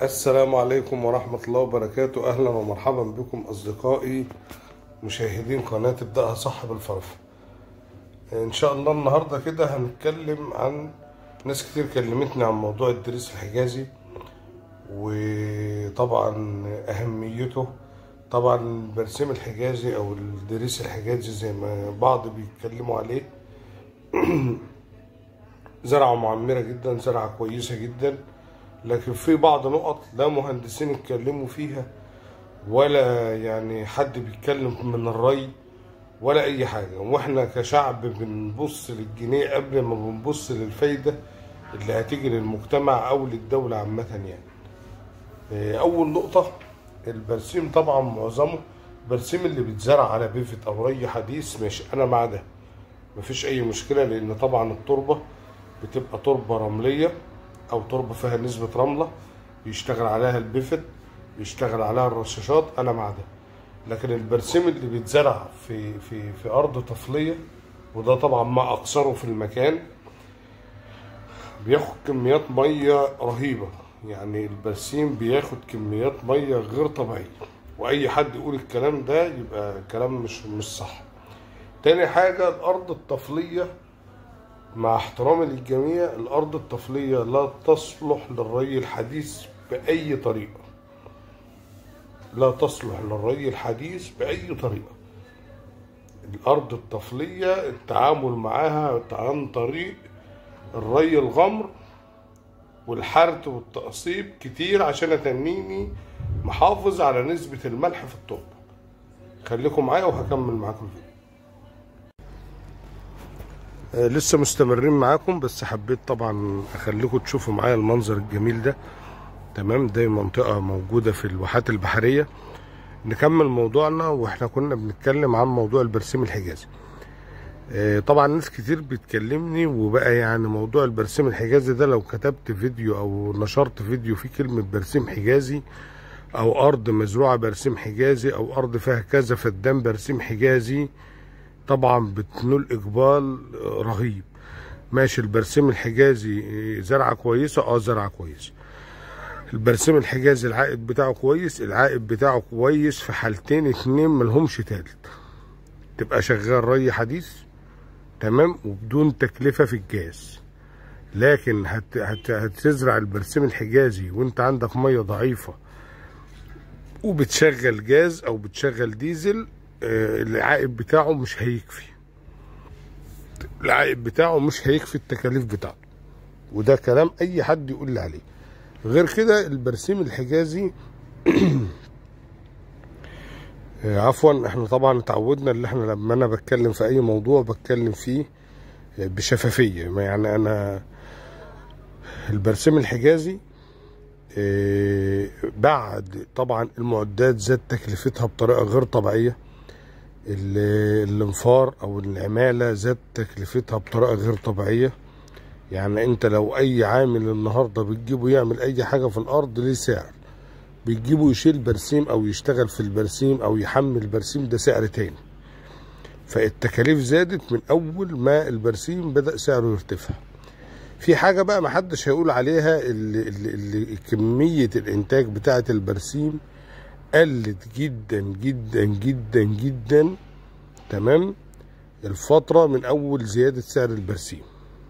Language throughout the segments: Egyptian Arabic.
السلام عليكم ورحمة الله وبركاته أهلا ومرحبا بكم أصدقائي مشاهدين قناة ابدأها صح بالفرف إن شاء الله النهاردة كده هنتكلم عن ناس كتير كلمتني عن موضوع الدريس الحجازي وطبعا أهميته طبعا البرسيم الحجازي أو الدريس الحجازي زي ما بعض بيتكلموا عليه زرعة معمرة جدا زرعة كويسة جدا لكن في بعض نقط لا مهندسين اتكلموا فيها ولا يعني حد بيتكلم من الري ولا اي حاجة واحنا كشعب بنبص للجنيه قبل ما بنبص للفايدة اللي هتيجي للمجتمع او للدولة عامة يعني اول نقطة البرسيم طبعا معظمه البرسيم اللي بيتزرع على بيفت او ري حديث ماشي انا مع ده مفيش اي مشكلة لان طبعا التربة بتبقى تربة رملية او تربه فيها نسبه رمله بيشتغل عليها البيفت بيشتغل عليها الرشاشات انا مع ده لكن البرسيم اللي بيتزرع في في في ارض طفليه وده طبعا ما اقصره في المكان بياخد كميات ميه رهيبه يعني البرسيم بياخد كميات ميه غير طبيعيه واي حد يقول الكلام ده يبقى كلام مش مش صح تاني حاجه الارض الطفليه مع احترامي للجميع الأرض الطفلية لا تصلح للري الحديث بأي طريقة لا تصلح للري الحديث بأي طريقة الأرض الطفلية التعامل معاها عن طريق الري الغمر والحرث والتقصيب كتير عشان أتنيني محافظ على نسبة الملح في التربة خليكم معايا وهكمل معاكم الفيديو لسه مستمرين معاكم بس حبيت طبعا اخليكم تشوفوا معايا المنظر الجميل ده تمام دي منطقة موجودة في الواحات البحرية نكمل موضوعنا واحنا كنا بنتكلم عن موضوع البرسيم الحجازي طبعا ناس كتير بتكلمني وبقى يعني موضوع البرسيم الحجازي ده لو كتبت فيديو او نشرت فيديو فيه كلمة برسيم حجازي او ارض مزروعة برسيم حجازي او ارض فيها كذا فدان برسيم حجازي طبعا بتنول اقبال رهيب ماشي البرسيم الحجازي زرعه كويسه اه زرعه كويسه البرسيم الحجازي العائد بتاعه كويس العائد بتاعه كويس في حالتين اتنين ملهمش تالت تبقى شغال ري حديث تمام وبدون تكلفة في الجاز لكن هت هت هتزرع البرسيم الحجازي وانت عندك مية ضعيفة وبتشغل جاز او بتشغل ديزل العائد بتاعه مش هيكفي العائد بتاعه مش هيكفي التكاليف بتاعته وده كلام اي حد يقول لي عليه غير كده البرسيم الحجازي عفوا احنا طبعا اتعودنا ان احنا لما انا بتكلم في اي موضوع بتكلم فيه بشفافيه يعني انا البرسيم الحجازي بعد طبعا المعدات زاد تكلفتها بطريقه غير طبيعيه الانفار او العماله زاد تكلفتها بطريقه غير طبيعيه يعني انت لو اي عامل النهارده بتجيبه يعمل اي حاجه في الارض ليه سعر بتجيبه يشيل برسيم او يشتغل في البرسيم او يحمل برسيم ده سعر تاني فالتكاليف زادت من اول ما البرسيم بدا سعره يرتفع في حاجه بقى محدش هيقول عليها اللي, اللي, اللي كميه الانتاج بتاعه البرسيم قلت جدا جدا جدا جدا تمام الفترة من أول زيادة سعر البرسيم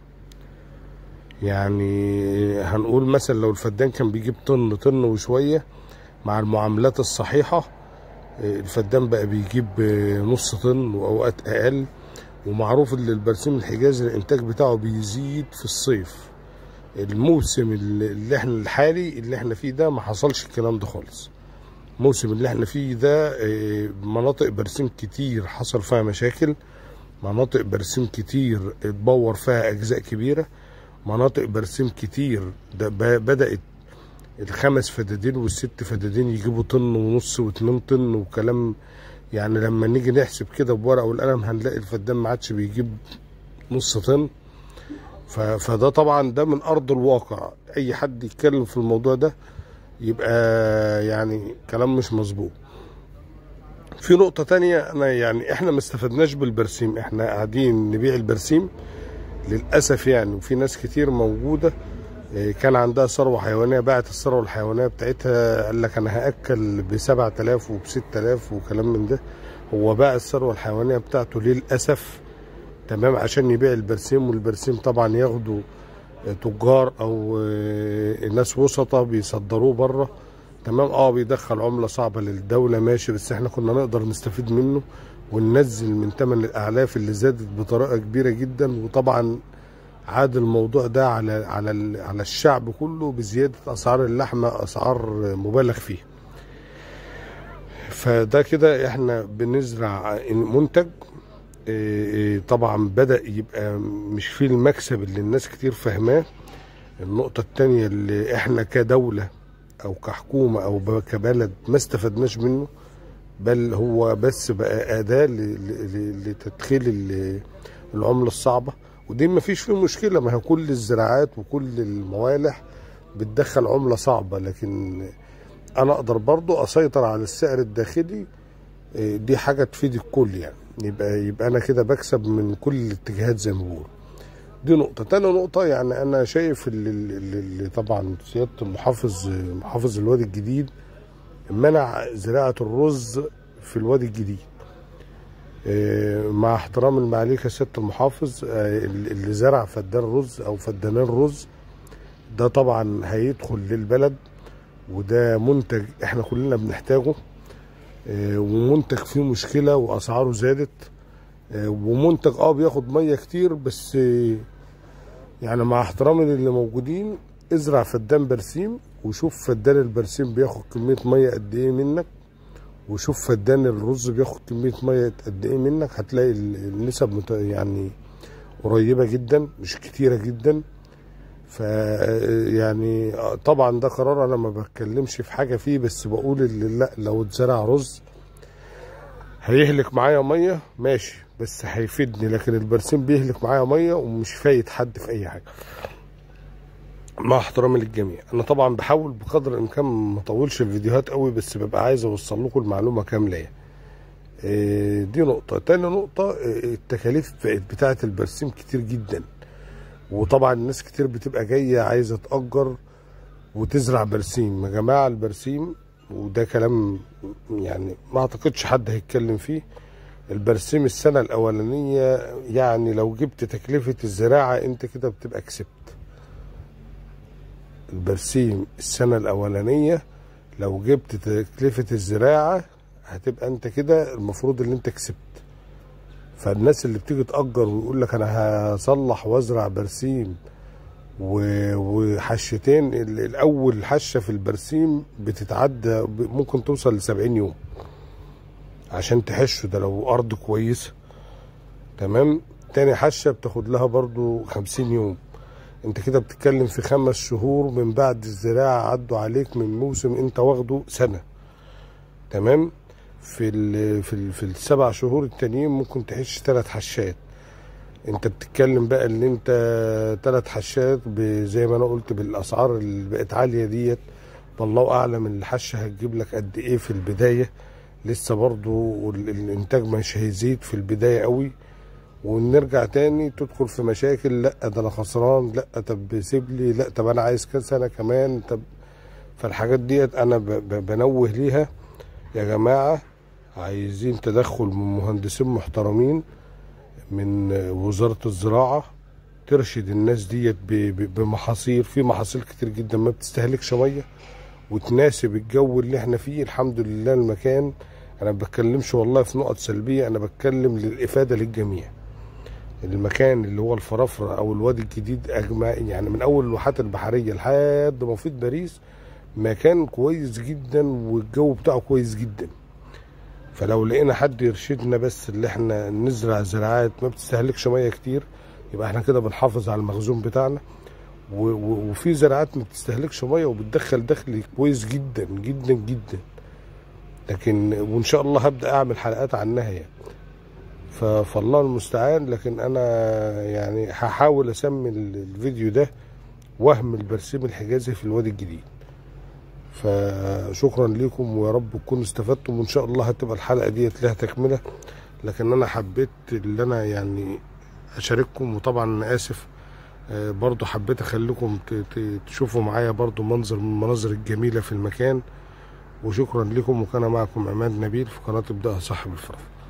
يعني هنقول مثلا لو الفدان كان بيجيب طن طن وشوية مع المعاملات الصحيحة الفدان بقى بيجيب نص طن وأوقات أقل ومعروف ان البرسيم الحجازي الانتاج بتاعه بيزيد في الصيف الموسم اللي احنا الحالي اللي احنا فيه ده ما حصلش الكلام ده خالص الموسم اللي احنا فيه ده مناطق برسيم كتير حصل فيها مشاكل مناطق برسيم كتير اتبور فيها اجزاء كبيرة مناطق برسيم كتير ده بدأت الخمس فدادين والست فدادين يجيبوا طن ونص واتنين طن وكلام يعني لما نيجي نحسب كده بورقة والقلم هنلاقي الفدان ما عادش بيجيب نص طن فده طبعا ده من ارض الواقع اي حد يتكلم في الموضوع ده يبقى يعني كلام مش مظبوط في نقطة تانية أنا يعني إحنا ما استفدناش بالبرسيم إحنا قاعدين نبيع البرسيم للأسف يعني وفي ناس كتير موجودة إيه، كان عندها ثروة حيوانية باعت الثروة الحيوانية بتاعتها قال لك أنا هأكل ب 7000 وب 6000 وكلام من ده هو باع الثروة الحيوانية بتاعته للأسف تمام عشان يبيع البرسيم والبرسيم طبعا ياخدوا آه، تجار أو آه، ناس وسطة بيصدروه بره تمام اه بيدخل عملة صعبة للدولة ماشي بس احنا كنا نقدر نستفيد منه وننزل من ثمن الأعلاف اللي زادت بطريقة كبيرة جدا وطبعا عاد الموضوع ده على على ال- على الشعب كله بزياده اسعار اللحمه اسعار مبالغ فيها فده كده احنا بنزرع منتج إيه إيه طبعا بدا يبقى مش فيه المكسب اللي الناس كتير فاهماه النقطه التانية اللي احنا كدوله او كحكومه او ب- كبلد ما استفدناش منه بل هو بس بقى اداه ل- ل- ل- لتدخيل ال- العمله الصعبه ودي ما فيش فيه مشكله ما هي كل الزراعات وكل الموالح بتدخل عمله صعبه لكن انا اقدر برضو اسيطر على السعر الداخلي إيه، دي حاجه تفيد الكل يعني يبقى يبقى انا كده بكسب من كل الاتجاهات زي ما بقول دي نقطة تاني نقطة يعني أنا شايف اللي, اللي, اللي طبعا سيادة المحافظ محافظ الوادي الجديد منع زراعة الرز في الوادي الجديد آه، مع احترام المعاليك يا سيادة المحافظ آه، اللي زرع فدان رز أو فدانين رز ده طبعا هيدخل للبلد وده منتج احنا كلنا بنحتاجه آه، ومنتج فيه مشكلة وأسعاره زادت آه، ومنتج اه بياخد مية كتير بس آه، يعني مع احترامي للي موجودين ازرع فدان برسيم وشوف فدان البرسيم بياخد كمية مية قد ايه منك وشوف فدان الرز بياخد كمية مية قد ايه منك هتلاقي ال- النسب مت- يعني قريبة جدا مش كتيرة جدا ف يعني طبعا ده قرار انا ما بتكلمش في حاجة فيه بس بقول اللي لا لو اتزرع رز هيهلك معايا ميه ماشي بس هيفيدني لكن البرسيم بيهلك معايا ميه ومش فايد حد في اي حاجه مع احترامي للجميع انا طبعا بحاول بقدر الامكان ما اطولش الفيديوهات قوي بس ببقى عايز اوصل لكم المعلومه كامله يعني. إيه، دي نقطه تاني نقطه إيه، التكاليف بقت بتاعه البرسيم كتير جدا وطبعا الناس كتير بتبقى جايه عايزه تاجر وتزرع برسيم يا جماعه البرسيم وده كلام يعني ما اعتقدش حد هيتكلم فيه البرسيم السنة الأولانية يعني لو جبت تكلفة الزراعة أنت كده بتبقى كسبت البرسيم السنة الأولانية لو جبت تكلفة الزراعة هتبقى أنت كده المفروض اللي أنت كسبت فالناس اللي بتيجي تأجر ويقول لك أنا هصلح وأزرع برسيم و- وحشتين ال- الأول حشة في البرسيم بتتعدى ب- ممكن توصل لسبعين يوم عشان تحشه ده لو أرض كويسة تمام تاني حشة بتاخد لها برضو خمسين يوم انت كده بتتكلم في خمس شهور من بعد الزراعة عدوا عليك من موسم انت واخده سنة تمام في ال في ال في السبع شهور التانيين ممكن تحش ثلاث حشات انت بتتكلم بقى ان انت ثلاث حشات ب- زي ما انا قلت بالاسعار اللي بقت عاليه ديت والله اعلم الحشه هتجيب لك قد ايه في البدايه لسه برضو ال- الانتاج مش هيزيد في البدايه قوي ونرجع تاني تدخل في مشاكل لا ده انا خسران لا طب سيب لي لا طب انا عايز كذا سنه كمان طب فالحاجات ديت انا ب- ب- بنوه ليها يا جماعه عايزين تدخل من مهندسين محترمين من وزاره الزراعه ترشد الناس ديت ب- ب- بمحاصيل في محاصيل كتير جدا ما بتستهلكش ميه وتناسب الجو اللي احنا فيه الحمد لله المكان انا ما بتكلمش والله في نقط سلبيه انا بتكلم للافاده للجميع المكان اللي هو الفرافره او الوادي الجديد اجمع يعني من اول الواحات البحريه لحد محيط باريس مكان كويس جدا والجو بتاعه كويس جدا فلو لقينا حد يرشدنا بس اللي احنا نزرع زراعات ما بتستهلكش ميه كتير يبقى احنا كده بنحافظ على المخزون بتاعنا و- و- وفي زراعات ما بتستهلكش ميه وبتدخل دخل كويس جدا جدا جدا لكن وان شاء الله هبدا اعمل حلقات عنها يعني ف- فالله المستعان لكن انا يعني هحاول اسمي ال- الفيديو ده وهم البرسيم الحجازي في الوادي الجديد فشكرا لكم ويا رب تكونوا استفدتم وان شاء الله هتبقى الحلقه ديت لها تكمله لكن انا حبيت اللي انا يعني اشارككم وطبعا انا اسف آه، برضو حبيت اخليكم ت- ت- تشوفوا معايا برضو منظر من المناظر الجميلة في المكان وشكرا لكم وكان معكم عماد نبيل في قناة ابدأها صاحب الفرح